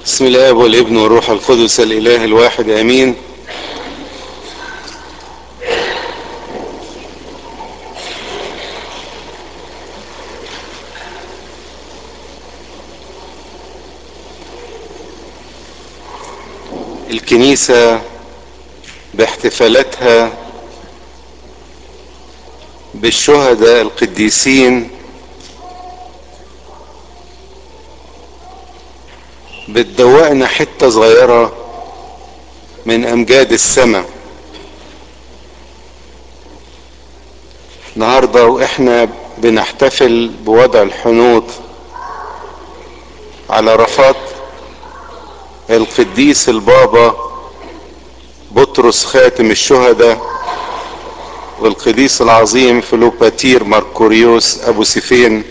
بسم الله والابن والروح القدس الاله الواحد امين الكنيسة باحتفالاتها بالشهداء القديسين بتدوقنا حتة صغيرة من أمجاد السماء النهاردة وإحنا بنحتفل بوضع الحنوط على رفات القديس البابا بطرس خاتم الشهداء والقديس العظيم فلوباتير ماركوريوس أبو سيفين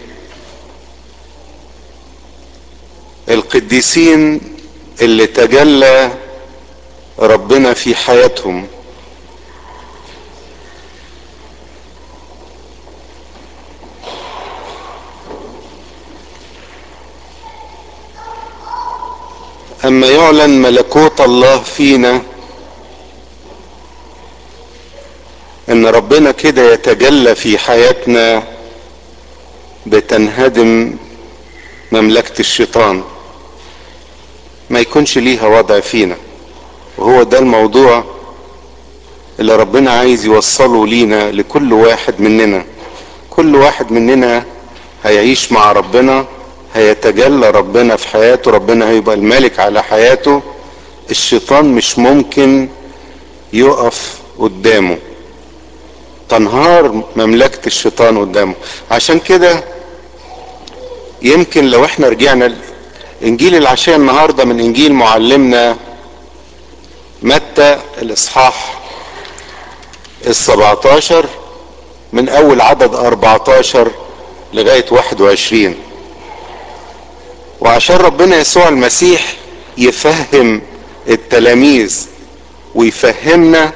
القديسين اللي تجلى ربنا في حياتهم اما يعلن ملكوت الله فينا ان ربنا كده يتجلى في حياتنا بتنهدم مملكة الشيطان ما يكونش ليها وضع فينا وهو ده الموضوع اللي ربنا عايز يوصله لينا لكل واحد مننا كل واحد مننا هيعيش مع ربنا هيتجلى ربنا في حياته ربنا هيبقى الملك على حياته الشيطان مش ممكن يقف قدامه تنهار مملكة الشيطان قدامه عشان كده يمكن لو احنا رجعنا انجيل العشاء النهارده من انجيل معلمنا متى الاصحاح السبعتاشر من اول عدد اربعتاشر لغاية واحد وعشرين وعشان ربنا يسوع المسيح يفهم التلاميذ ويفهمنا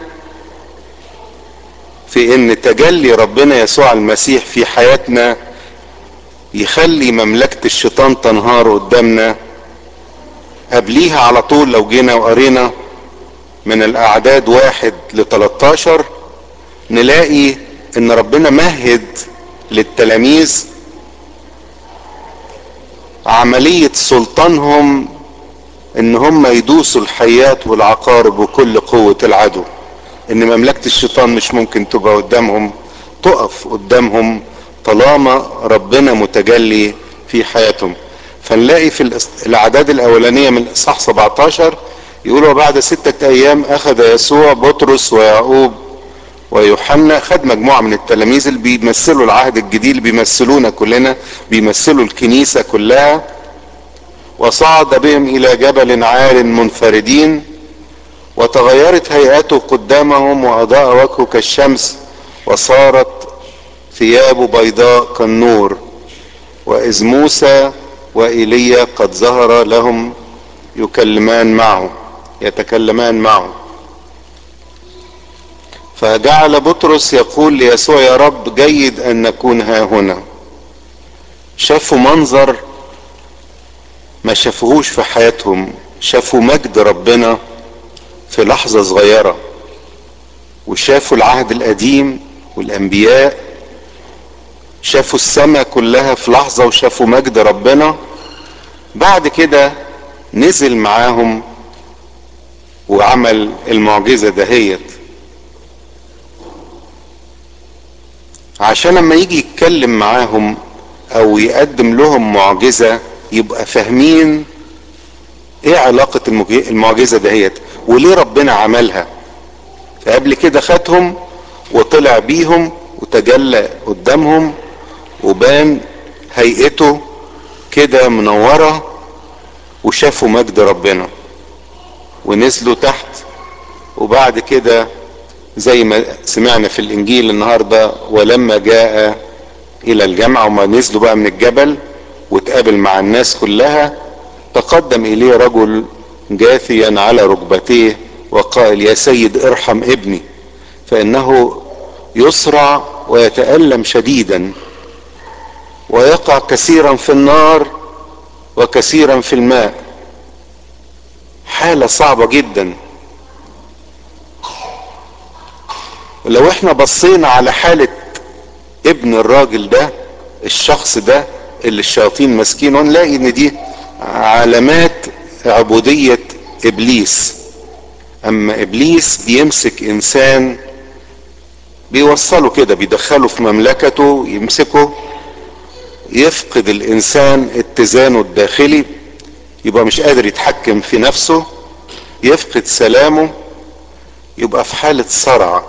في ان تجلي ربنا يسوع المسيح في حياتنا يخلي مملكة الشيطان تنهار قدامنا قبليها على طول لو جينا وقرينا من الاعداد واحد لتلاتاشر نلاقي ان ربنا مهد للتلاميذ عملية سلطانهم ان هم يدوسوا الحيات والعقارب وكل قوة العدو ان مملكة الشيطان مش ممكن تبقى قدامهم تقف قدامهم طالما ربنا متجلي في حياتهم فنلاقي في الاعداد الاولانية من الاصحاح 17 يقول وبعد ستة ايام اخذ يسوع بطرس ويعقوب ويوحنا خد مجموعة من التلاميذ اللي بيمثلوا العهد الجديد اللي بيمثلونا كلنا بيمثلوا الكنيسة كلها وصعد بهم الى جبل عال منفردين وتغيرت هيئته قدامهم واضاء وجهه كالشمس وصارت ثيابه بيضاء كالنور واذ موسى وايليا قد ظهر لهم يكلمان معه يتكلمان معه فجعل بطرس يقول ليسوع يا رب جيد ان نكون ها هنا شافوا منظر ما شافوهوش في حياتهم شافوا مجد ربنا في لحظة صغيرة وشافوا العهد القديم والانبياء شافوا السماء كلها في لحظة وشافوا مجد ربنا بعد كده نزل معاهم وعمل المعجزة دهيت عشان لما يجي يتكلم معاهم او يقدم لهم معجزة يبقى فاهمين ايه علاقة المعجزة دهيت وليه ربنا عملها فقبل كده خدهم وطلع بيهم وتجلى قدامهم وبان هيئته كده منورة وشافوا مجد ربنا ونزلوا تحت وبعد كده زي ما سمعنا في الانجيل النهارده ولما جاء الى الجامعه وما نزلوا بقى من الجبل واتقابل مع الناس كلها تقدم اليه رجل جاثيا على ركبتيه وقال يا سيد ارحم ابني فانه يصرع ويتالم شديدا ويقع كثيرا في النار وكثيرا في الماء حالة صعبة جدا لو احنا بصينا على حالة ابن الراجل ده الشخص ده اللي الشياطين ماسكينه نلاقي ان دي علامات عبودية ابليس اما ابليس بيمسك انسان بيوصله كده بيدخله في مملكته يمسكه يفقد الانسان اتزانه الداخلي يبقى مش قادر يتحكم في نفسه يفقد سلامه يبقى في حالة صرع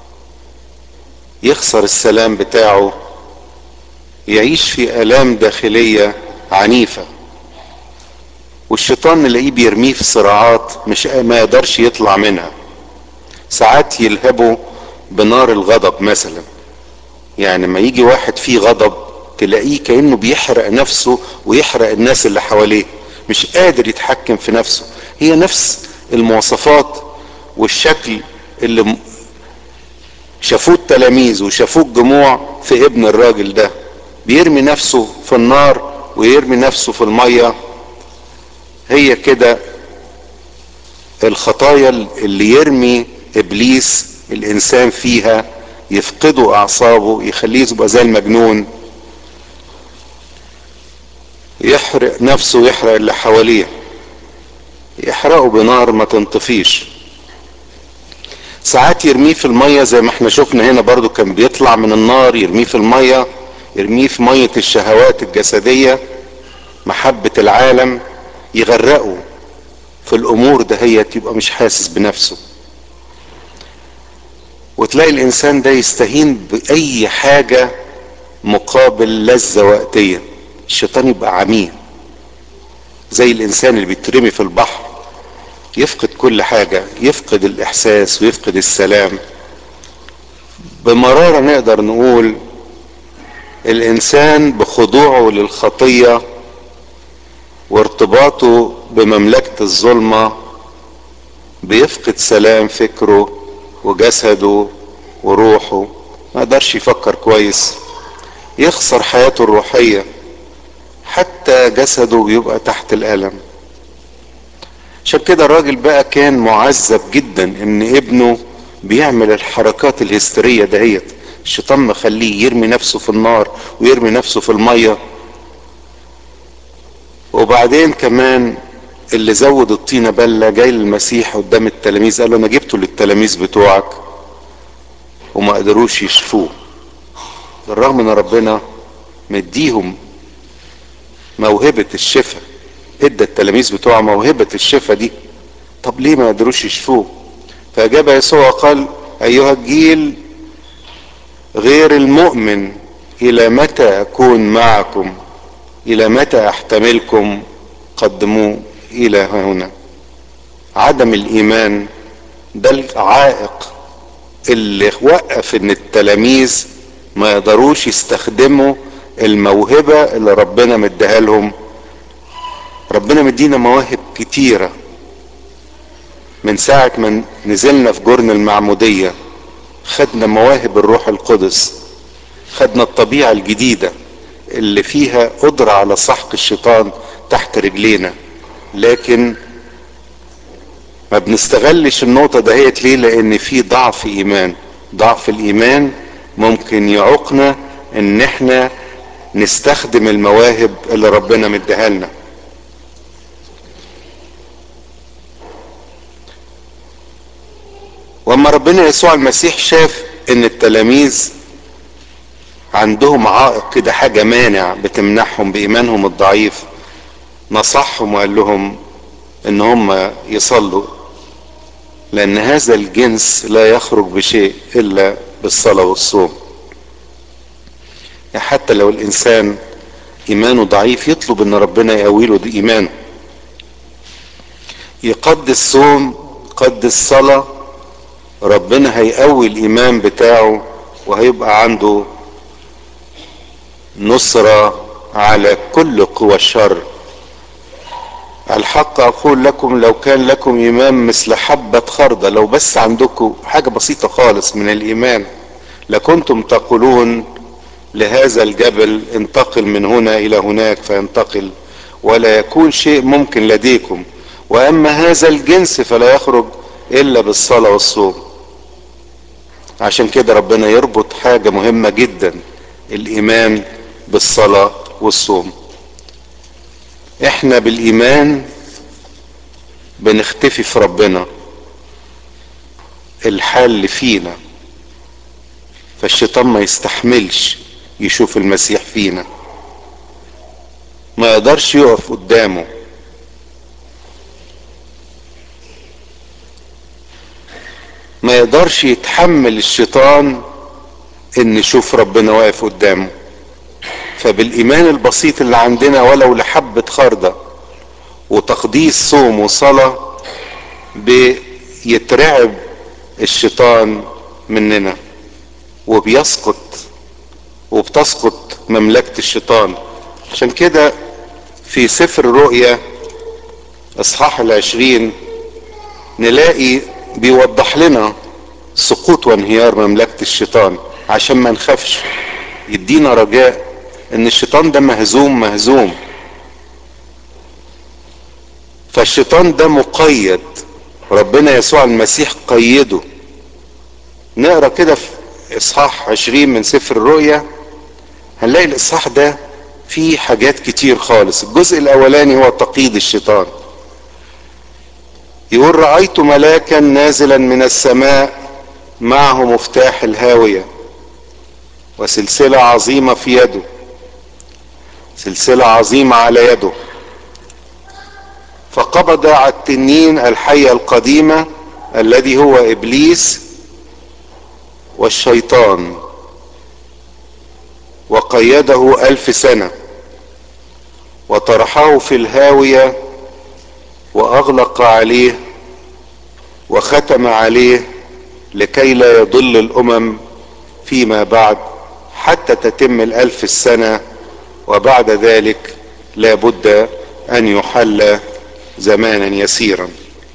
يخسر السلام بتاعه يعيش في الام داخلية عنيفة والشيطان نلاقيه بيرميه في صراعات مش ما يقدرش يطلع منها ساعات يلهبه بنار الغضب مثلا يعني ما يجي واحد فيه غضب تلاقيه كأنه بيحرق نفسه ويحرق الناس اللي حواليه مش قادر يتحكم في نفسه هي نفس المواصفات والشكل اللي شافوه التلاميذ وشافوه الجموع في ابن الراجل ده بيرمي نفسه في النار ويرمي نفسه في المية هي كده الخطايا اللي يرمي ابليس الانسان فيها يفقده اعصابه يخليه يبقى زي المجنون يحرق نفسه ويحرق اللي حواليه يحرقه بنار ما تنطفيش ساعات يرميه في المية زي ما احنا شفنا هنا برضو كان بيطلع من النار يرميه في المية يرميه في مية الشهوات الجسدية محبة العالم يغرقه في الامور دهيت يبقى مش حاسس بنفسه وتلاقي الانسان ده يستهين باي حاجة مقابل لذة وقتية الشيطان يبقى عميق زي الانسان اللي بيترمي في البحر يفقد كل حاجة يفقد الاحساس ويفقد السلام بمرارة نقدر نقول الانسان بخضوعه للخطية وارتباطه بمملكة الظلمة بيفقد سلام فكره وجسده وروحه ما قدرش يفكر كويس يخسر حياته الروحية حتى جسده بيبقى تحت الألم عشان كده الراجل بقى كان معذب جدا ان ابنه بيعمل الحركات الهستيرية دهيت الشيطان مخليه يرمي نفسه في النار ويرمي نفسه في المية وبعدين كمان اللي زود الطينة بلة جاي للمسيح قدام التلاميذ قال له انا جبته للتلاميذ بتوعك وما قدروش يشفوه بالرغم ان ربنا مديهم موهبة الشفاء ادى التلاميذ بتوعه موهبة الشفاء دي طب ليه ما قدروش يشفوه فاجاب يسوع قال ايها الجيل غير المؤمن الى متى اكون معكم الى متى احتملكم قدموه الى هنا عدم الايمان ده العائق اللي وقف ان التلاميذ ما يقدروش يستخدموا الموهبة اللي ربنا مديها لهم ربنا مدينا مواهب كتيرة من ساعة ما نزلنا في جرن المعمودية خدنا مواهب الروح القدس خدنا الطبيعة الجديدة اللي فيها قدرة على سحق الشيطان تحت رجلينا لكن ما بنستغلش النقطة دهيت ليه لان في ضعف ايمان ضعف الايمان ممكن يعوقنا ان احنا نستخدم المواهب اللي ربنا مديها لنا واما ربنا يسوع المسيح شاف ان التلاميذ عندهم عائق كده حاجة مانع بتمنعهم بإيمانهم الضعيف نصحهم وقال لهم ان هم يصلوا لان هذا الجنس لا يخرج بشيء الا بالصلاة والصوم يعني حتى لو الانسان ايمانه ضعيف يطلب ان ربنا يقوي له ايمانه يقدس صوم يقدس صلاة ربنا هيقوي الايمان بتاعه وهيبقى عنده نصرة على كل قوى الشر الحق اقول لكم لو كان لكم ايمان مثل حبة خردة لو بس عندكم حاجة بسيطة خالص من الايمان لكنتم تقولون لهذا الجبل انتقل من هنا الى هناك فينتقل ولا يكون شيء ممكن لديكم واما هذا الجنس فلا يخرج الا بالصلاة والصوم عشان كده ربنا يربط حاجة مهمة جدا الايمان بالصلاة والصوم احنا بالايمان بنختفي في ربنا الحل فينا فالشيطان ما يستحملش يشوف المسيح فينا ما يقدرش يقف قدامه ما يقدرش يتحمل الشيطان ان يشوف ربنا واقف قدامه فبالايمان البسيط اللي عندنا ولو لحبة خردة وتقديس صوم وصلاة بيترعب الشيطان مننا وبيسقط وبتسقط مملكة الشيطان عشان كده في سفر الرؤيا اصحاح العشرين نلاقي بيوضح لنا سقوط وانهيار مملكة الشيطان عشان ما نخافش يدينا رجاء ان الشيطان ده مهزوم مهزوم فالشيطان ده مقيد ربنا يسوع المسيح قيده نقرا كده في اصحاح عشرين من سفر الرؤيا هنلاقي الاصحاح ده فيه حاجات كتير خالص الجزء الاولاني هو تقييد الشيطان يقول رأيت ملاكا نازلا من السماء معه مفتاح الهاوية وسلسلة عظيمة في يده سلسلة عظيمة على يده فقبض على التنين الحية القديمة الذي هو إبليس والشيطان وقيده ألف سنة وطرحه في الهاوية واغلق عليه وختم عليه لكي لا يضل الامم فيما بعد حتى تتم الالف السنة وبعد ذلك لا بد ان يحل زمانا يسيرا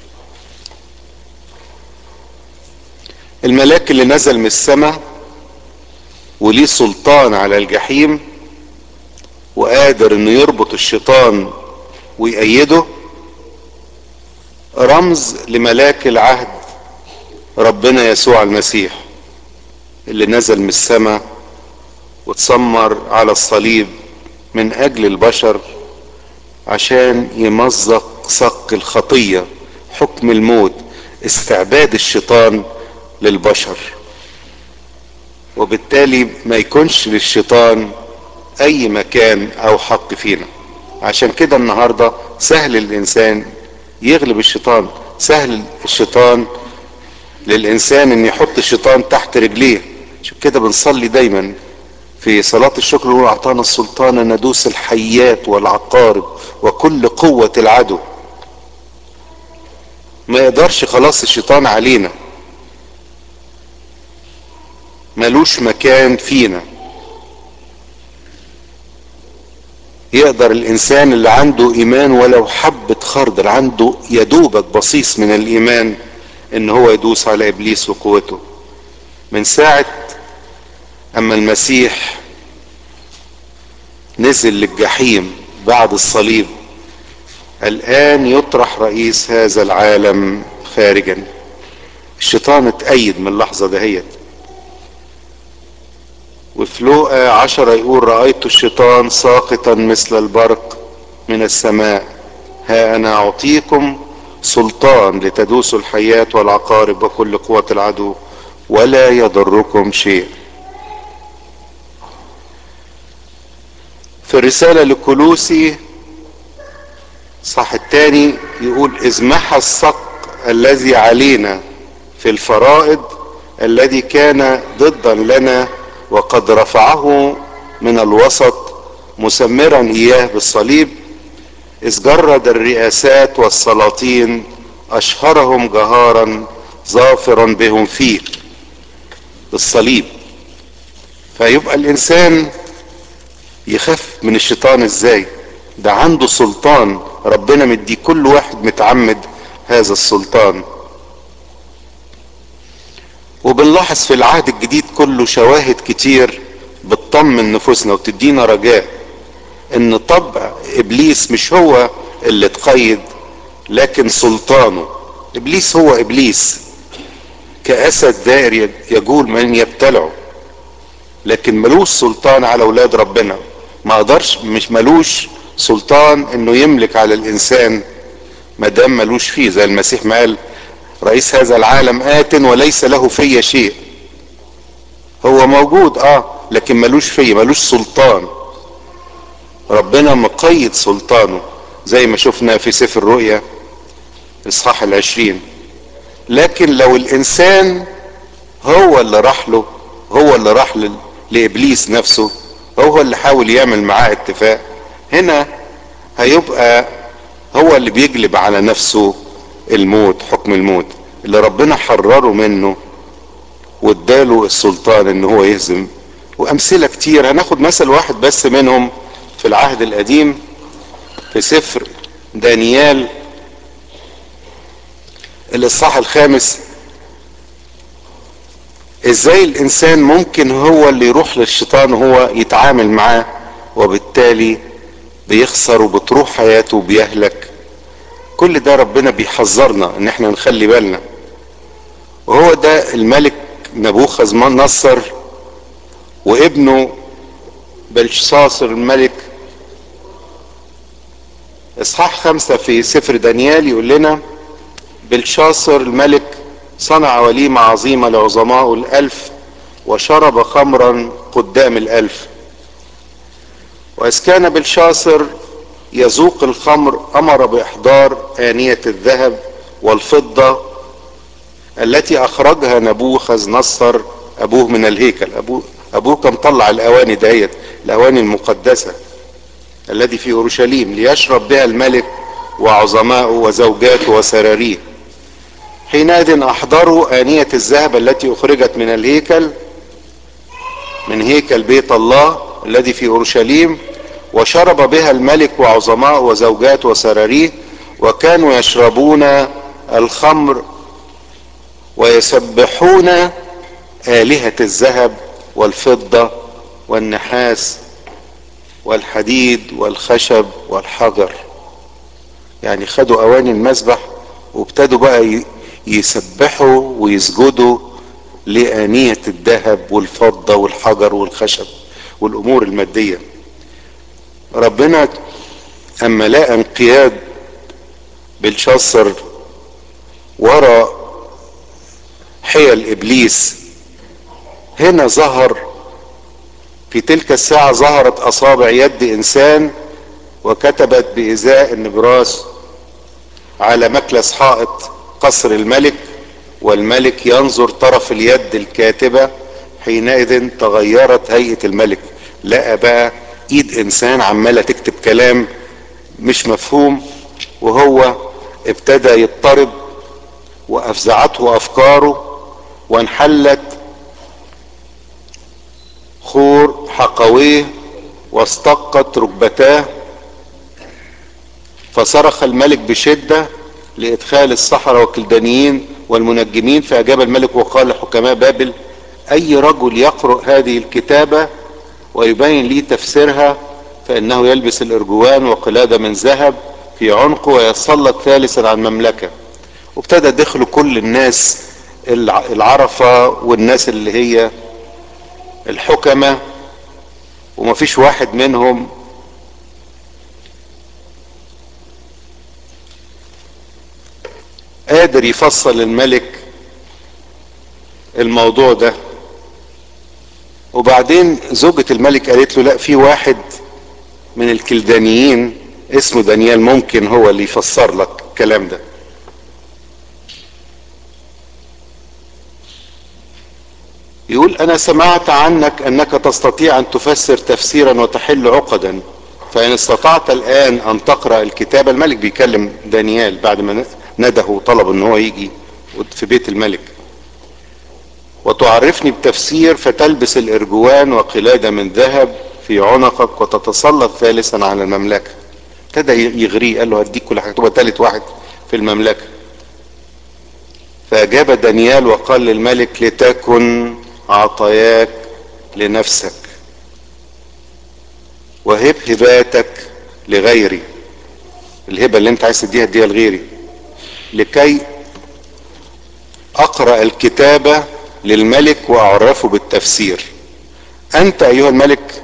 الملاك اللي نزل من السماء وليه سلطان على الجحيم وقادر انه يربط الشيطان ويأيده رمز لملاك العهد ربنا يسوع المسيح اللي نزل من السماء واتسمر على الصليب من اجل البشر عشان يمزق صق الخطية حكم الموت استعباد الشيطان للبشر وبالتالي ما يكونش للشيطان اي مكان او حق فينا عشان كده النهاردة سهل الانسان يغلب الشيطان سهل الشيطان للانسان ان يحط الشيطان تحت رجليه عشان كده بنصلي دايما في صلاة الشكر نقول اعطانا السلطان ان ندوس الحيات والعقارب وكل قوة العدو ما يقدرش خلاص الشيطان علينا ملوش مكان فينا يقدر الانسان اللي عنده ايمان ولو حبة خردل عنده يدوبك بصيص من الايمان ان هو يدوس على ابليس وقوته من ساعة اما المسيح نزل للجحيم بعد الصليب الان يطرح رئيس هذا العالم خارجا الشيطان اتأيد من اللحظة دهيت وفي لوقا عشرة يقول رأيت الشيطان ساقطا مثل البرق من السماء ها أنا أعطيكم سلطان لتدوسوا الحياة والعقارب وكل قوة العدو ولا يضركم شيء في الرسالة لكلوسي صح التاني يقول إذ محى الصق الذي علينا في الفرائض الذي كان ضدا لنا وقد رفعه من الوسط مسمرا اياه بالصليب اذ جرد الرئاسات والسلاطين اشهرهم جهارا ظافرا بهم فيه بالصليب فيبقى الانسان يخاف من الشيطان ازاي ده عنده سلطان ربنا مدي كل واحد متعمد هذا السلطان وبنلاحظ في العهد الجديد كله شواهد كتير بتطمن نفوسنا وتدينا رجاء ان طبع ابليس مش هو اللي اتقيد لكن سلطانه ابليس هو ابليس كاسد دائر يجول من يبتلعه لكن ملوش سلطان على اولاد ربنا ما قدرش مش ملوش سلطان انه يملك على الانسان ما دام ملوش فيه زي المسيح ما قال رئيس هذا العالم آت وليس له في شيء هو موجود اه لكن ملوش فيه ملوش سلطان ربنا مقيد سلطانه زي ما شفنا في سفر الرؤيا اصحاح العشرين لكن لو الانسان هو اللي راح له هو اللي راح لابليس نفسه هو اللي حاول يعمل معاه اتفاق هنا هيبقى هو اللي بيجلب على نفسه الموت حكم الموت اللي ربنا حرره منه واداله السلطان ان هو يهزم وامثله كتير هناخد مثل واحد بس منهم في العهد القديم في سفر دانيال الاصحاح الخامس ازاي الانسان ممكن هو اللي يروح للشيطان وهو يتعامل معاه وبالتالي بيخسر وبتروح حياته وبيهلك كل ده ربنا بيحذرنا ان احنا نخلي بالنا وهو ده الملك نبوخذ نصر وابنه بلشاصر الملك اصحاح خمسة في سفر دانيال يقول لنا بلشاصر الملك صنع وليمة عظيمة لعظماء الألف وشرب خمرا قدام الألف وإذ كان بلشاصر يذوق الخمر أمر بإحضار آنية الذهب والفضة التي أخرجها نبوخذ نصر أبوه من الهيكل أبوه, أبوه كان طلع الأواني دهيت الأواني المقدسة الذي في أورشليم ليشرب بها الملك وعظماؤه وزوجاته وسراريه حينئذ أحضروا آنية الذهب التي أخرجت من الهيكل من هيكل بيت الله الذي في أورشليم وشرب بها الملك وعظماء وزوجات وسراريه وكانوا يشربون الخمر ويسبحون آلهة الذهب والفضة والنحاس والحديد والخشب والحجر يعني خدوا أواني المسبح وابتدوا بقى يسبحوا ويسجدوا لآنية الذهب والفضة والحجر والخشب والأمور المادية ربنا اما لقى انقياد بلشاصر ورا حيل ابليس هنا ظهر في تلك الساعة ظهرت اصابع يد انسان وكتبت بازاء النبراس على مكلس حائط قصر الملك والملك ينظر طرف اليد الكاتبة حينئذ تغيرت هيئة الملك لقى بقى ايد انسان عماله تكتب كلام مش مفهوم وهو ابتدى يضطرب وافزعته افكاره وانحلت خور حقويه واستقت ركبتاه فصرخ الملك بشدة لإدخال السحرة والكلدانيين والمنجمين فأجاب الملك وقال لحكماء بابل أي رجل يقرأ هذه الكتابة ويبين لي تفسيرها فإنه يلبس الإرجوان وقلادة من ذهب في عنقه ويتسلط ثالثا على المملكة وابتدى دخلوا كل الناس العرفة والناس اللي هي الحكمة ومفيش واحد منهم قادر يفصل الملك الموضوع ده وبعدين زوجة الملك قالت له لا في واحد من الكلدانيين اسمه دانيال ممكن هو اللي يفسر لك الكلام ده يقول انا سمعت عنك انك تستطيع ان تفسر تفسيرا وتحل عقدا فان استطعت الان ان تقرا الكتاب الملك بيكلم دانيال بعد ما نده وطلب ان هو يجي في بيت الملك وتعرفني بتفسير فتلبس الارجوان وقلادة من ذهب في عنقك وتتسلط ثالثا على المملكة ابتدى يغريه قال له هديك كل حاجة تبقى ثالث واحد في المملكة فأجاب دانيال وقال للملك لتكن عطاياك لنفسك وهب هباتك لغيري الهبة اللي انت عايز تديها اديها لغيري لكي اقرأ الكتابة للملك واعرفه بالتفسير انت ايها الملك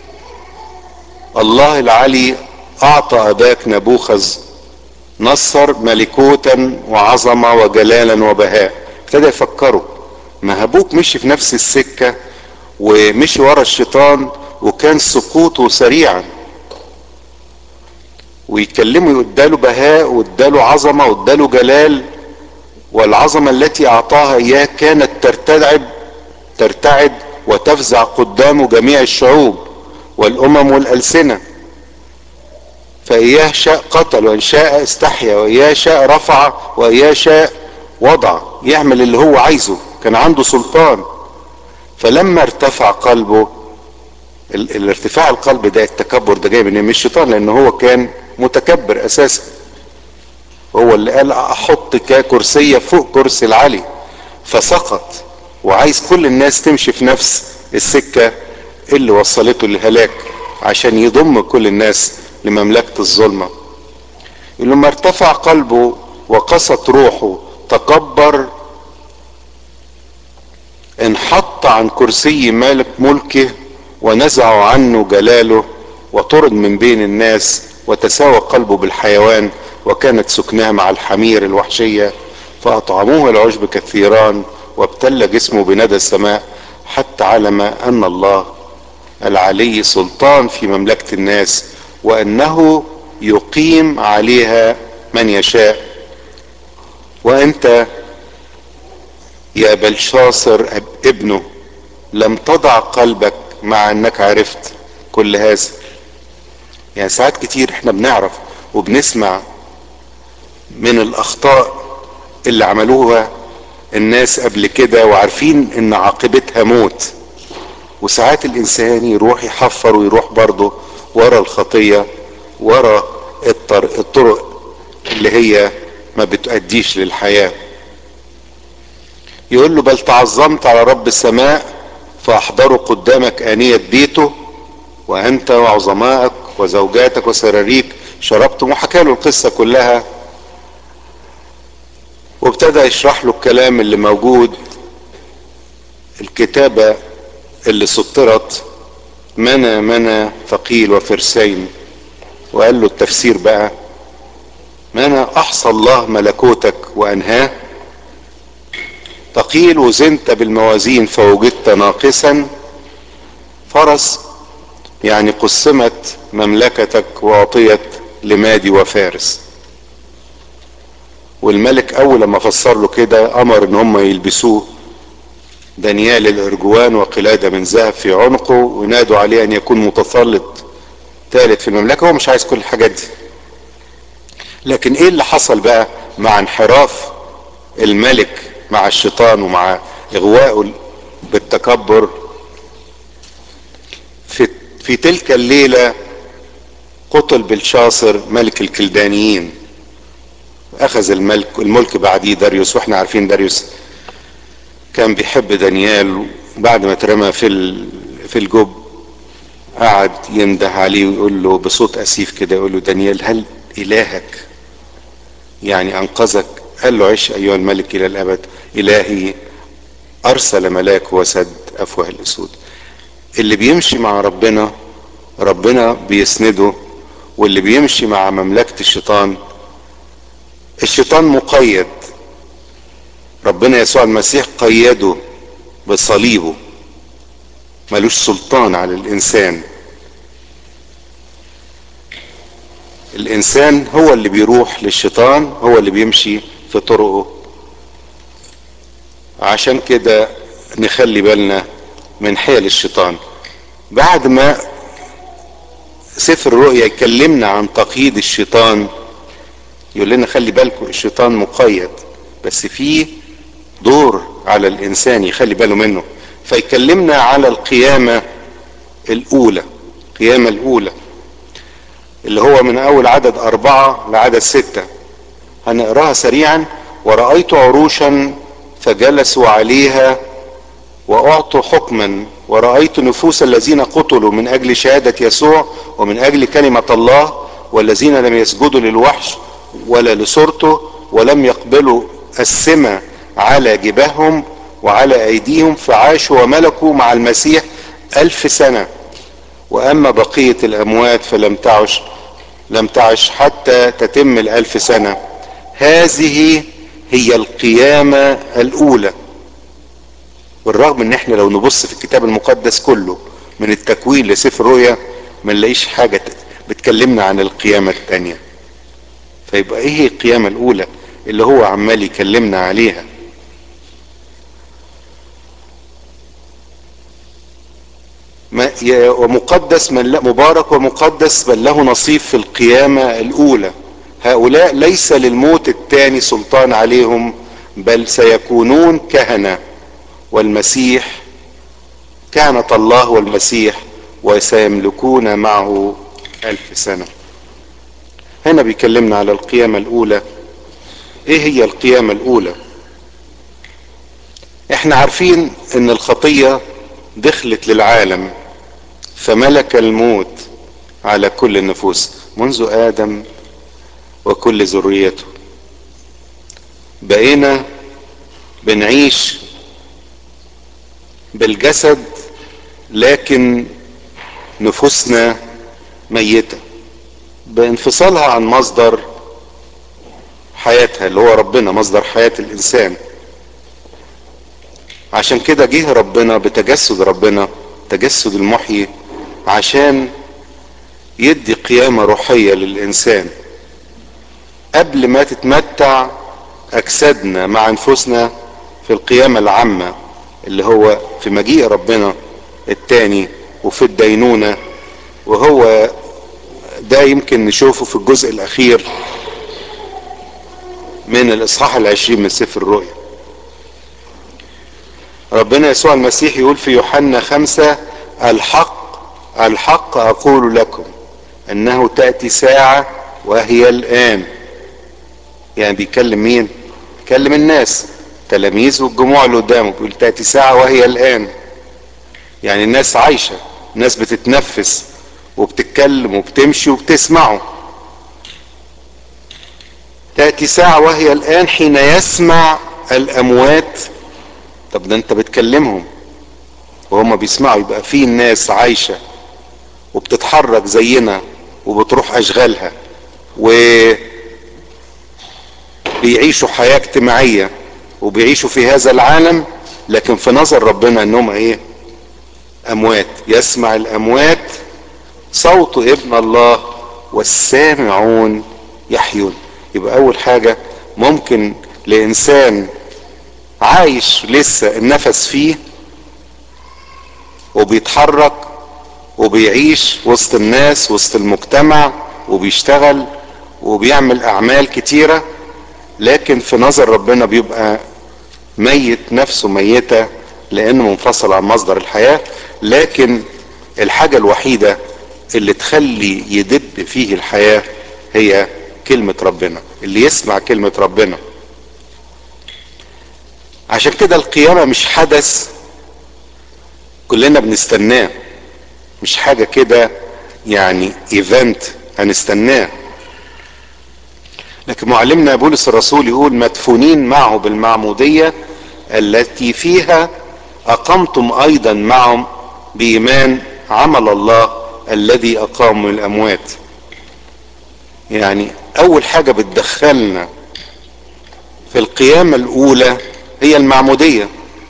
الله العلي اعطى اباك نبوخذ نصر ملكوتا وعظمة وجلالا وبهاء ابتدى يفكروا ما ابوك مشي في نفس السكة ومشي ورا الشيطان وكان سقوطه سريعا ويكلمه يداله بهاء واداله عظمة واداله جلال والعظمة التي اعطاها اياه كانت ترتعب ترتعد وتفزع قدامه جميع الشعوب والامم والالسنة فاياه شاء قتل وان شاء استحيا واياه شاء رفع واياه شاء وضع يعمل اللي هو عايزه كان عنده سلطان فلما ارتفع قلبه ال- الارتفاع القلب ده التكبر ده جاي من الشيطان لان هو كان متكبر اساسا هو اللي قال احط كرسية فوق كرسي العلي فسقط وعايز كل الناس تمشي في نفس السكة اللي وصلته للهلاك عشان يضم كل الناس لمملكة الظلمة لما ارتفع قلبه وقست روحه تكبر انحط عن كرسي مالك ملكه ونزعوا عنه جلاله وطرد من بين الناس وتساوى قلبه بالحيوان وكانت سكناه مع الحمير الوحشية فأطعموه العشب كثيران وابتل جسمه بندى السماء حتى علم أن الله العلي سلطان في مملكة الناس وأنه يقيم عليها من يشاء وأنت يا بلشاصر ابنه لم تضع قلبك مع أنك عرفت كل هذا يعني ساعات كتير احنا بنعرف وبنسمع من الاخطاء اللي عملوها الناس قبل كده وعارفين ان عاقبتها موت وساعات الانسان يروح يحفر ويروح برضه ورا الخطية ورا الطرق, الطرق اللي هي ما بتؤديش للحياة يقول له بل تعظمت على رب السماء فاحضروا قدامك آنية بيته وانت وعظمائك وزوجاتك وسراريك شربتم وحكى له القصة كلها وابتدى يشرح له الكلام اللي موجود الكتابة اللي سطرت منى منى ثقيل وفرسين وقال له التفسير بقى منى احصى الله ملكوتك وانهاه ثقيل وزنت بالموازين فوجدت ناقصا فرس يعني قسمت مملكتك واعطيت لمادي وفارس والملك اول لما فسر له كده امر ان هم يلبسوه دانيال الارجوان وقلادة من ذهب في عنقه وينادوا عليه ان يكون متسلط ثالث في المملكة هو مش عايز كل الحاجات دي لكن ايه اللي حصل بقى مع انحراف الملك مع الشيطان ومع اغوائه بالتكبر في, في تلك الليلة قتل بلشاصر ملك الكلدانيين اخذ الملك الملك بعديه داريوس واحنا عارفين داريوس كان بيحب دانيال بعد ما اترمى في في الجب قعد ينده عليه ويقول له بصوت اسيف كده يقول له دانيال هل الهك يعني انقذك قال له عش ايها الملك الى الابد الهي ارسل ملاك وسد افواه الاسود اللي بيمشي مع ربنا ربنا بيسنده واللي بيمشي مع مملكة الشيطان الشيطان مقيد ربنا يسوع المسيح قيده بصليبه ملوش سلطان على الانسان الانسان هو اللي بيروح للشيطان هو اللي بيمشي في طرقه عشان كده نخلي بالنا من حيل الشيطان بعد ما سفر الرؤيا يكلمنا عن تقييد الشيطان يقول لنا خلي بالكم الشيطان مقيد بس فيه دور على الانسان يخلي باله منه فيكلمنا على القيامة الاولى القيامة الاولى اللي هو من اول عدد اربعة لعدد ستة هنقراها سريعا ورأيت عروشا فجلسوا عليها واعطوا حكما ورأيت نفوس الذين قتلوا من اجل شهادة يسوع ومن اجل كلمة الله والذين لم يسجدوا للوحش ولا لصورته ولم يقبلوا السمة على جباههم وعلى ايديهم فعاشوا وملكوا مع المسيح الف سنة واما بقية الاموات فلم تعش لم تعش حتى تتم الالف سنة هذه هي القيامة الاولى بالرغم ان احنا لو نبص في الكتاب المقدس كله من التكوين لسفر الرؤيا ما نلاقيش حاجة بتكلمنا عن القيامة التانية فيبقى ايه هي القيامة الاولى اللي هو عمال يكلمنا عليها ومقدس من لا مبارك ومقدس من له نصيب في القيامة الاولى هؤلاء ليس للموت الثاني سلطان عليهم بل سيكونون كهنة والمسيح كهنة الله والمسيح وسيملكون معه ألف سنة هنا بيكلمنا على القيامة الأولى إيه هي القيامة الأولى إحنا عارفين إن الخطية دخلت للعالم فملك الموت على كل النفوس منذ آدم وكل ذريته بقينا بنعيش بالجسد لكن نفوسنا ميتة بانفصالها عن مصدر حياتها اللي هو ربنا مصدر حياة الإنسان عشان كده جه ربنا بتجسد ربنا تجسد المحيي عشان يدي قيامة روحية للإنسان قبل ما تتمتع أجسادنا مع أنفسنا في القيامة العامة اللي هو في مجيء ربنا التاني وفي الدينونة وهو ده يمكن نشوفه في الجزء الأخير من الإصحاح العشرين من سفر الرؤيا ربنا يسوع المسيح يقول في يوحنا خمسة الحق الحق أقول لكم أنه تأتي ساعة وهي الآن يعني بيكلم مين بيكلم الناس تلاميذ والجموع اللي قدامه بيقول تأتي ساعة وهي الآن يعني الناس عايشة الناس بتتنفس وبتتكلم وبتمشي وبتسمعه تأتي ساعة وهي الآن حين يسمع الأموات طب ده أنت بتكلمهم وهم بيسمعوا يبقى في ناس عايشة وبتتحرك زينا وبتروح أشغالها وبيعيشوا حياة اجتماعية وبيعيشوا في هذا العالم لكن في نظر ربنا انهم ايه اموات يسمع الاموات صوت ابن الله والسامعون يحيون يبقى اول حاجة ممكن لانسان عايش لسه النفس فيه وبيتحرك وبيعيش وسط الناس وسط المجتمع وبيشتغل وبيعمل اعمال كتيرة لكن في نظر ربنا بيبقى ميت نفسه ميتة لانه منفصل عن مصدر الحياة لكن الحاجة الوحيدة اللي تخلي يدب فيه الحياة هي كلمة ربنا اللي يسمع كلمة ربنا عشان كده القيامة مش حدث كلنا بنستناه مش حاجة كده يعني ايفنت هنستناه لكن معلمنا بولس الرسول يقول مدفونين معه بالمعمودية التي فيها اقمتم ايضا معهم بايمان عمل الله الذي اقام من الاموات يعني اول حاجة بتدخلنا في القيامة الاولى هي المعمودية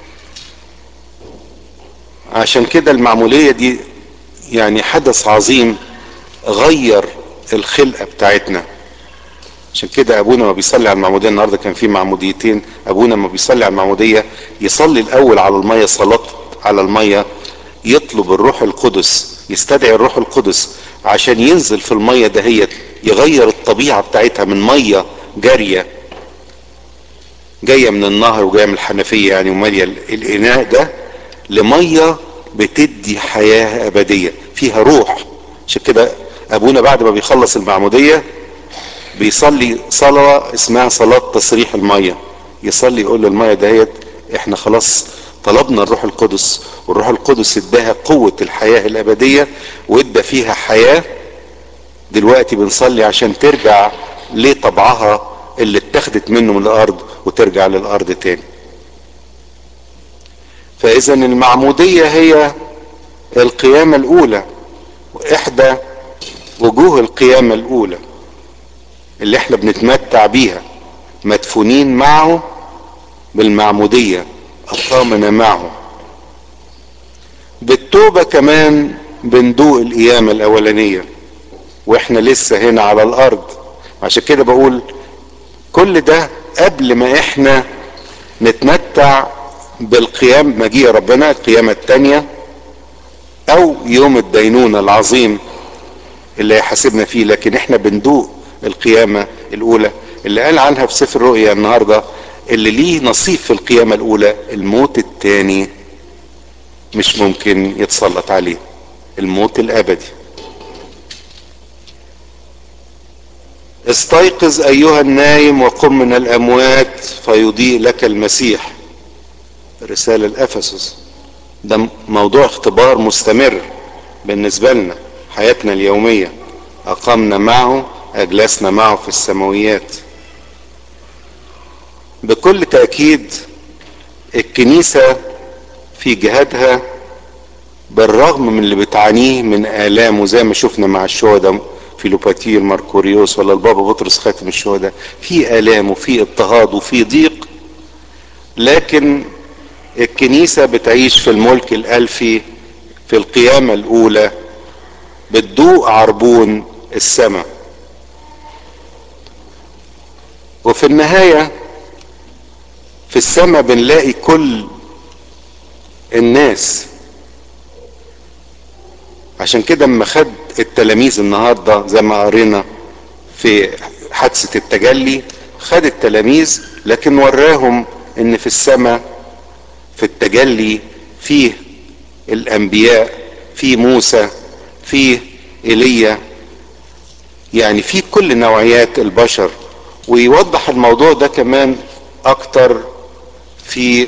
عشان كده المعمودية دي يعني حدث عظيم غير الخلقة بتاعتنا عشان كده ابونا ما بيصلي على المعمودية النهاردة كان في معموديتين ابونا ما بيصلي على المعمودية يصلي الاول على المية صلاة على المية يطلب الروح القدس يستدعي الروح القدس عشان ينزل في المية دهيت يغير الطبيعة بتاعتها من مية جارية جاية من النهر وجاية من الحنفية يعني ومالية الاناء ده لمية بتدي حياة ابدية فيها روح عشان كده ابونا بعد ما بيخلص المعمودية بيصلي صلاة اسمها صلاة تصريح المية يصلي يقول له المية دهيت احنا خلاص طلبنا الروح القدس والروح القدس اداها قوة الحياة الابدية وادى فيها حياة دلوقتي بنصلي عشان ترجع لطبعها اللي اتخذت منه من الارض وترجع للارض تاني فاذا المعمودية هي القيامة الاولى واحدى وجوه القيامة الاولى اللي احنا بنتمتع بيها مدفونين معه بالمعمودية اقامنا معه بالتوبة كمان بندوق القيامة الاولانية واحنا لسه هنا على الارض عشان كده بقول كل ده قبل ما احنا نتمتع بالقيام مجيء ربنا القيامة التانية او يوم الدينونة العظيم اللي هيحاسبنا فيه لكن احنا بندوق القيامة الاولى اللي قال عنها في سفر الرؤيا النهاردة اللي ليه نصيب في القيامة الاولى الموت التاني مش ممكن يتسلط عليه الموت الابدي استيقظ ايها النايم وقم من الاموات فيضيء لك المسيح رسالة لأفسس ده موضوع اختبار مستمر بالنسبة لنا حياتنا اليومية أقمنا معه أجلسنا معه في السماويات بكل تأكيد الكنيسة في جهادها بالرغم من اللي بتعانيه من آلام وزي ما شفنا مع الشهداء في لوباتير ماركوريوس ولا البابا بطرس خاتم الشهداء في آلام وفي اضطهاد وفي ضيق لكن الكنيسة بتعيش في الملك الألفي في القيامة الأولى بتدوق عربون السماء وفي النهاية في السماء بنلاقي كل الناس عشان كده اما خد التلاميذ النهارده زي ما قرينا في حادثة التجلي خد التلاميذ لكن وراهم ان في السماء في التجلي فيه الانبياء في موسى في ايليا يعني في كل نوعيات البشر ويوضح الموضوع ده كمان اكتر في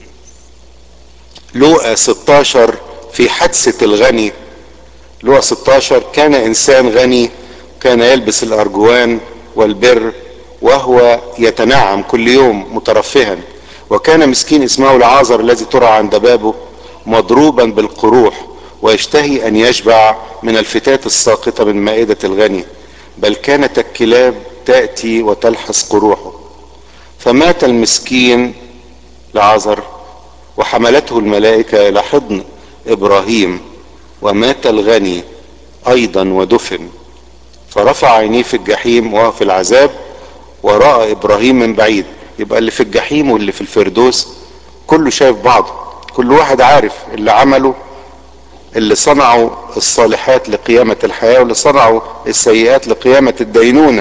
لوقا 16 في حادثة الغني لوقا 16 كان انسان غني كان يلبس الارجوان والبر وهو يتنعم كل يوم مترفها وكان مسكين اسمه العازر الذي ترعى عند بابه مضروبا بالقروح ويشتهي ان يشبع من الفتات الساقطة من مائدة الغني بل كانت الكلاب تأتي وتلحس قروحه فمات المسكين لعازر وحملته الملائكة الى حضن ابراهيم ومات الغني ايضا ودفن فرفع عينيه في الجحيم وهو في العذاب ورأى ابراهيم من بعيد يبقى اللي في الجحيم واللي في الفردوس كله شايف بعضه كل واحد عارف اللي عمله اللي صنعوا الصالحات لقيامة الحياة واللي صنعوا السيئات لقيامة الدينونة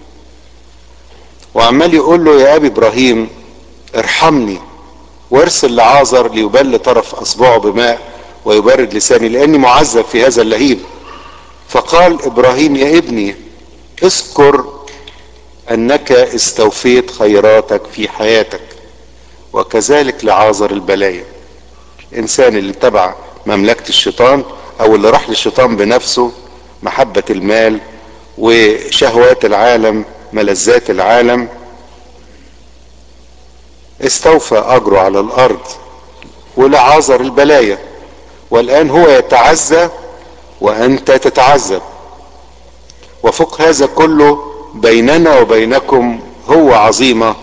وعمال يقول له يا ابي ابراهيم ارحمني وارسل لعازر ليبل طرف اصبعه بماء ويبرد لساني لاني معذب في هذا اللهيب فقال ابراهيم يا ابني اذكر انك استوفيت خيراتك في حياتك وكذلك لعازر البلايا الانسان اللي تبع مملكة الشيطان او اللي راح للشيطان بنفسه محبة المال وشهوات العالم ملذات العالم استوفى اجره على الارض ولعازر البلايا والان هو يتعزى وانت تتعذب وفوق هذا كله بيننا وبينكم هو عظيمة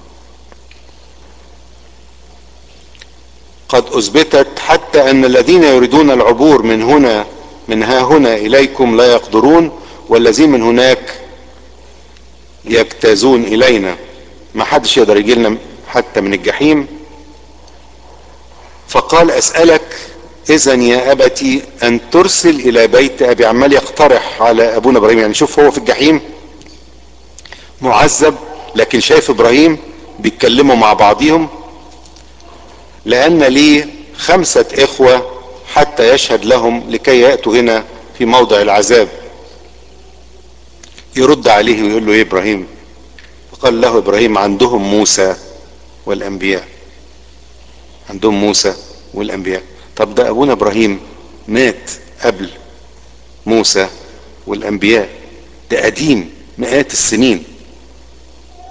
قد اثبتت حتى ان الذين يريدون العبور من هنا من ها هنا اليكم لا يقدرون والذين من هناك يجتازون الينا ما حدش يقدر يجي لنا حتى من الجحيم فقال اسألك اذا يا ابتي ان ترسل الى بيت ابي عمال يقترح على ابونا ابراهيم يعني شوف هو في الجحيم معذب لكن شايف ابراهيم بيتكلموا مع بعضهم لان لي خمسة اخوة حتى يشهد لهم لكي يأتوا هنا في موضع العذاب يرد عليه ويقول له ايه ابراهيم فقال له ابراهيم عندهم موسى والانبياء عندهم موسى والانبياء طب ده ابونا ابراهيم مات قبل موسى والانبياء ده قديم مئات السنين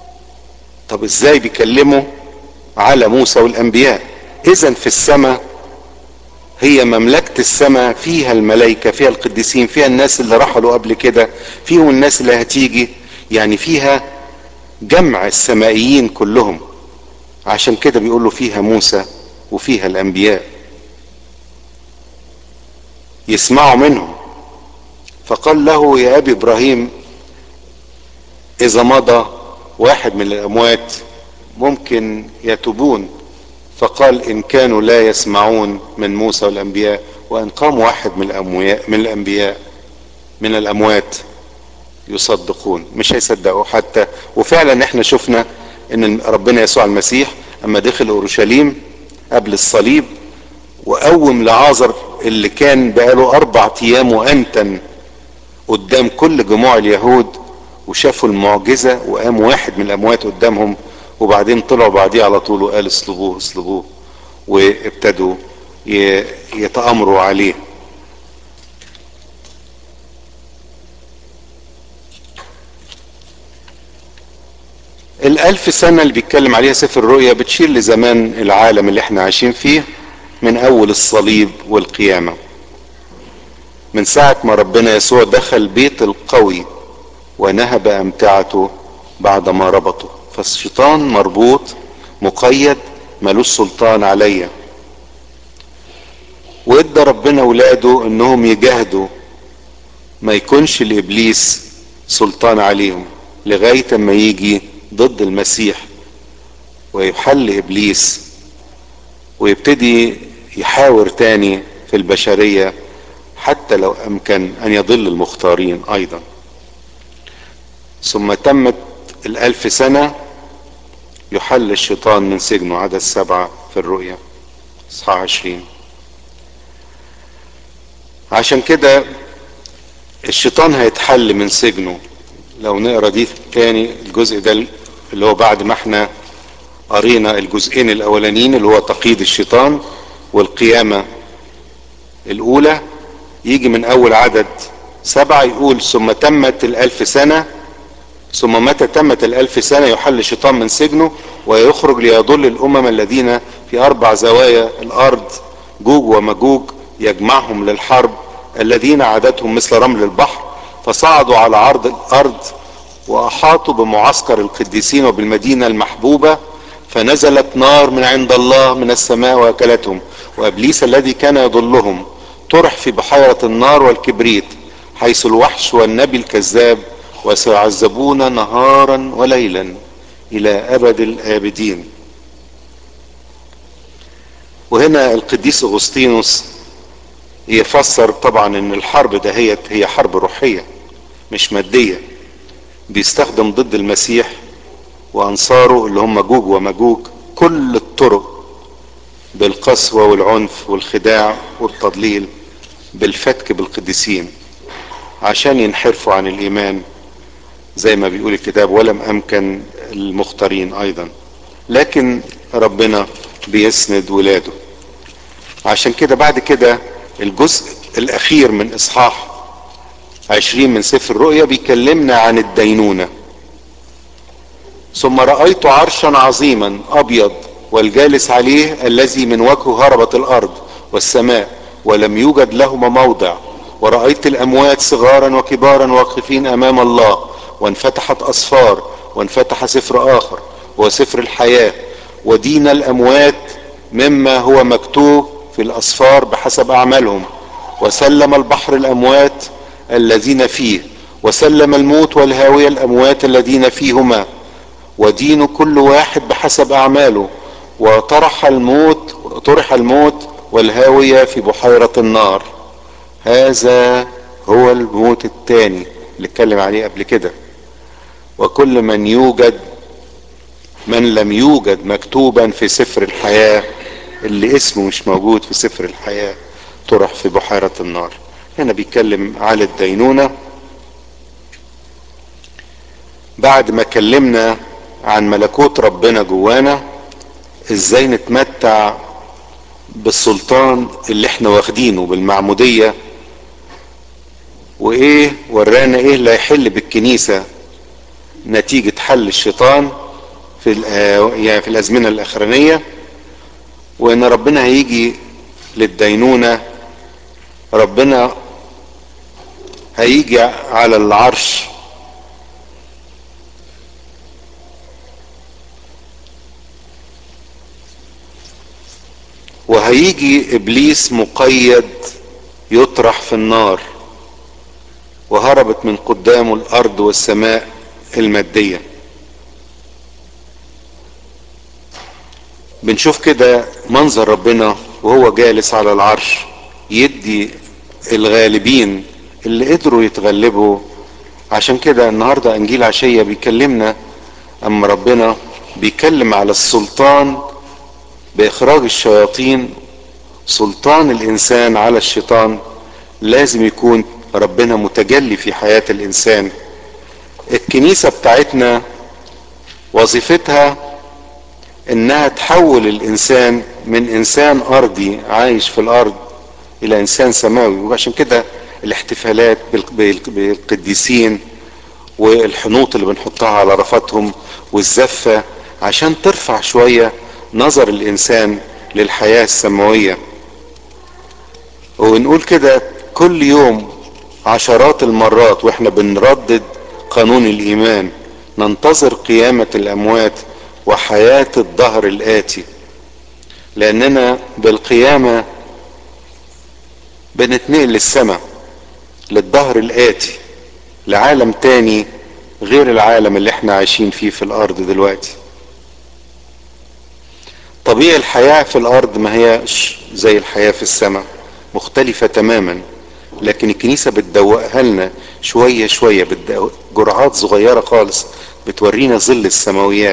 طب ازاي بيكلموا على موسى والانبياء اذا في السماء هي مملكة السماء فيها الملائكة فيها القديسين فيها الناس اللي رحلوا قبل كده فيهم الناس اللي هتيجي يعني فيها جمع السمائيين كلهم عشان كده بيقولوا فيها موسى وفيها الانبياء يسمعوا منهم فقال له يا ابي ابراهيم اذا مضى واحد من الاموات ممكن يتوبون فقال ان كانوا لا يسمعون من موسى والانبياء وان قام واحد من الاموات من الانبياء من الاموات يصدقون مش هيصدقوا حتى وفعلا احنا شفنا ان ربنا يسوع المسيح اما دخل اورشليم قبل الصليب وقوم لعازر اللي كان بقاله اربع ايام وانتن قدام كل جموع اليهود وشافوا المعجزة وقام واحد من الاموات قدامهم وبعدين طلعوا بعديه على طول وقال اصلبوه اصلبوه وابتدوا يتأمروا عليه الألف سنة اللي بيتكلم عليها سفر الرؤيا بتشير لزمان العالم اللي احنا عايشين فيه من أول الصليب والقيامة من ساعة ما ربنا يسوع دخل بيت القوي ونهب أمتعته بعد ما ربطه فالشيطان مربوط مقيد ملوش سلطان عليا وادى ربنا ولاده انهم يجاهدوا ما يكونش لابليس سلطان عليهم لغايه ما يجي ضد المسيح ويحل ابليس ويبتدي يحاور تاني في البشريه حتى لو امكن ان يضل المختارين ايضا ثم تمت الالف سنه يحل الشيطان من سجنه عدد سبعة في الرؤيا اصحاح عشرين عشان كده الشيطان هيتحل من سجنه لو نقرا دي تاني الجزء ده اللي هو بعد ما احنا قرينا الجزئين الاولانيين اللي هو تقييد الشيطان والقيامة الاولى يجي من اول عدد سبعة يقول ثم تمت الالف سنة ثم متى تمت الالف سنة يحل الشيطان من سجنه ويخرج ليضل الامم الذين في اربع زوايا الارض جوج ومجوج يجمعهم للحرب الذين عددهم مثل رمل البحر فصعدوا على عرض الارض واحاطوا بمعسكر القديسين وبالمدينة المحبوبة فنزلت نار من عند الله من السماء واكلتهم وابليس الذي كان يضلهم طرح في بحيرة النار والكبريت حيث الوحش والنبي الكذاب وسيعذبون نهارا وليلا الى ابد الابدين وهنا القديس اغسطينوس يفسر طبعا ان الحرب دهيت هي حرب روحية مش مادية بيستخدم ضد المسيح وانصاره اللي هم جوج ومجوج كل الطرق بالقسوة والعنف والخداع والتضليل بالفتك بالقديسين عشان ينحرفوا عن الايمان زي ما بيقول الكتاب ولم امكن المختارين ايضا لكن ربنا بيسند ولاده عشان كده بعد كده الجزء الاخير من اصحاح عشرين من سفر الرؤيا بيكلمنا عن الدينونة ثم رأيت عرشا عظيما ابيض والجالس عليه الذي من وجهه هربت الارض والسماء ولم يوجد لهما موضع ورأيت الاموات صغارا وكبارا واقفين امام الله وانفتحت اسفار وانفتح سفر اخر هو سفر الحياة ودين الاموات مما هو مكتوب في الاسفار بحسب اعمالهم وسلم البحر الاموات الذين فيه وسلم الموت والهاوية الاموات الذين فيهما ودين كل واحد بحسب اعماله وطرح الموت طرح الموت والهاوية في بحيرة النار هذا هو الموت الثاني اللي اتكلم عليه قبل كده وكل من يوجد من لم يوجد مكتوبا في سفر الحياة اللي اسمه مش موجود في سفر الحياة طرح في بحيرة النار هنا بيتكلم على الدينونة بعد ما كلمنا عن ملكوت ربنا جوانا ازاي نتمتع بالسلطان اللي احنا واخدينه بالمعمودية وايه ورانا ايه اللي هيحل بالكنيسة نتيجة حل الشيطان في يعني في الازمنه الاخرانيه وان ربنا هيجي للدينونه ربنا هيجي على العرش وهيجي ابليس مقيد يطرح في النار وهربت من قدامه الارض والسماء الماديه بنشوف كده منظر ربنا وهو جالس على العرش يدي الغالبين اللي قدروا يتغلبوا عشان كده النهارده انجيل عشيه بيكلمنا اما ربنا بيكلم على السلطان باخراج الشياطين سلطان الانسان على الشيطان لازم يكون ربنا متجلي في حياه الانسان الكنيسه بتاعتنا وظيفتها انها تحول الانسان من انسان ارضي عايش في الارض الى انسان سماوي وعشان كده الاحتفالات بالقديسين والحنوط اللي بنحطها على رفاتهم والزفة عشان ترفع شوية نظر الانسان للحياة السماوية ونقول كده كل يوم عشرات المرات واحنا بنردد قانون الايمان ننتظر قيامة الاموات وحياة الدهر الاتي لاننا بالقيامة بنتنقل للسماء للدهر الاتي لعالم تاني غير العالم اللي احنا عايشين فيه في الارض دلوقتي طبيعي الحياة في الارض ما هيش زي الحياة في السماء مختلفة تماما لكن الكنيسة بتدوقها لنا شوية شوية جرعات صغيرة خالص بتورينا ظل السماويات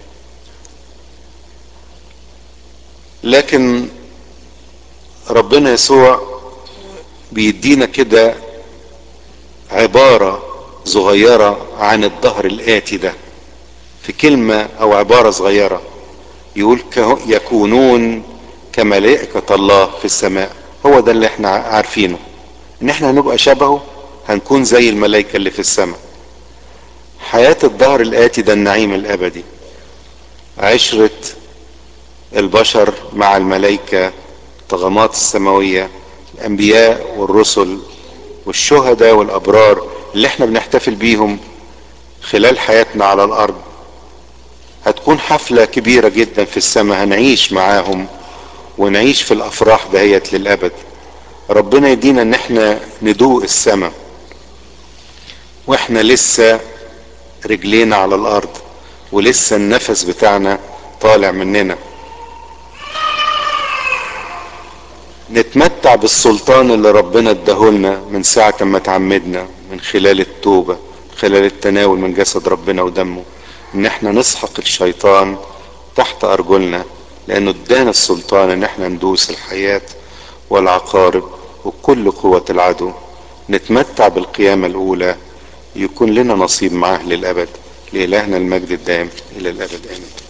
لكن ربنا يسوع بيدينا كده عبارة صغيرة عن الظهر الآتي ده في كلمة أو عبارة صغيرة يقول يكونون كملائكة الله في السماء هو ده اللي احنا عارفينه ان احنا هنبقى شبهه هنكون زي الملائكة اللي في السماء حياة الظهر الآتي ده النعيم الأبدي عشرة البشر مع الملائكة الطغمات السماوية الأنبياء والرسل والشهداء والأبرار اللي احنا بنحتفل بيهم خلال حياتنا على الأرض هتكون حفلة كبيرة جدا في السماء هنعيش معاهم ونعيش في الأفراح دهيت للأبد ربنا يدينا ان احنا ندوق السماء واحنا لسه رجلينا على الأرض ولسه النفس بتاعنا طالع مننا نتمتع بالسلطان اللي ربنا اداهولنا من ساعة ما تعمدنا من خلال التوبة خلال التناول من جسد ربنا ودمه ان احنا نسحق الشيطان تحت ارجلنا لانه ادانا السلطان ان احنا ندوس الحياة والعقارب وكل قوة العدو نتمتع بالقيامة الاولى يكون لنا نصيب معاه للابد لالهنا المجد الدائم الى الابد امين